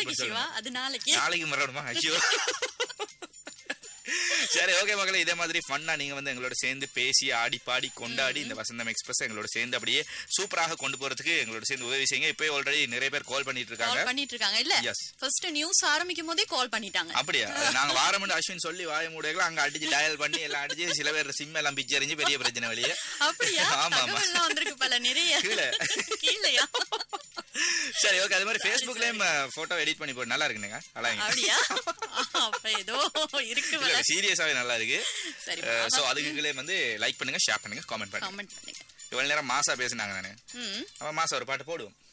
அப்படி சிவா சொல்லுங்க அது நாளைக்கு நாளைக்கு மறணுமா ஐயோ சரி ஓகே மகளே இதே மாதிரி ஃபன்னா நீங்க வந்து எங்களோட சேர்ந்து பேசி ஆடி பாடி கொண்டாடி இந்த வசந்தம் எக்ஸ்பிரஸ் எங்களோட சேர்ந்து அப்படியே சூப்பராக கொண்டு போறதுக்கு எங்களோட சேர்ந்து உதவி செய்யுங்க இப்போ ஆல்ரெடி நிறைய பேர் கால் பண்ணிட்டு இருக்காங்க கால் பண்ணிட்டு இருக்காங்க இல்ல Yes. ஃபர்ஸ்ட் நியூஸ் ஆரம்பிக்கும் போதே கால் பண்ணிட்டாங்க அப்படியா அது நாங்க வாரம் அஸ்வின் சொல்லி வாய மூடைகள் அங்க அடிச்சு டயல் பண்ணி எல்லாம் அடிச்சு சில பேர் சிம் எல்லாம் பிச்சு எறிஞ்சு பெரிய பிரச்சனை வெளியே அப்படியா ஆமா, ஆமா. தகவல்லாம் வந்திருக்கு பல நிறைய கீழே. கீழயா சரி ஓகே அது மாதிரி ஃபேஸ்புக்லயும் போட்டோ எடிட் பண்ணி போட்டு நல்லா இருக்குங்க அழகுங்க அப்படியா அப்ப ஏதோ இருக்கு போல. சீரியஸாவே நல்லா இருக்கு சரி சோ அதுக்கு கீழே வந்து லைக் பண்ணுங்க ஷேர் பண்ணுங்க காமெண்ட் பண்ணுங்க கமெண்ட் பண்ணுங்க இவ்வளவு நேரம் மாசா பேசினாங்க நானு ம் அவன் மாசா ஒரு பாட்டு போடுவோம்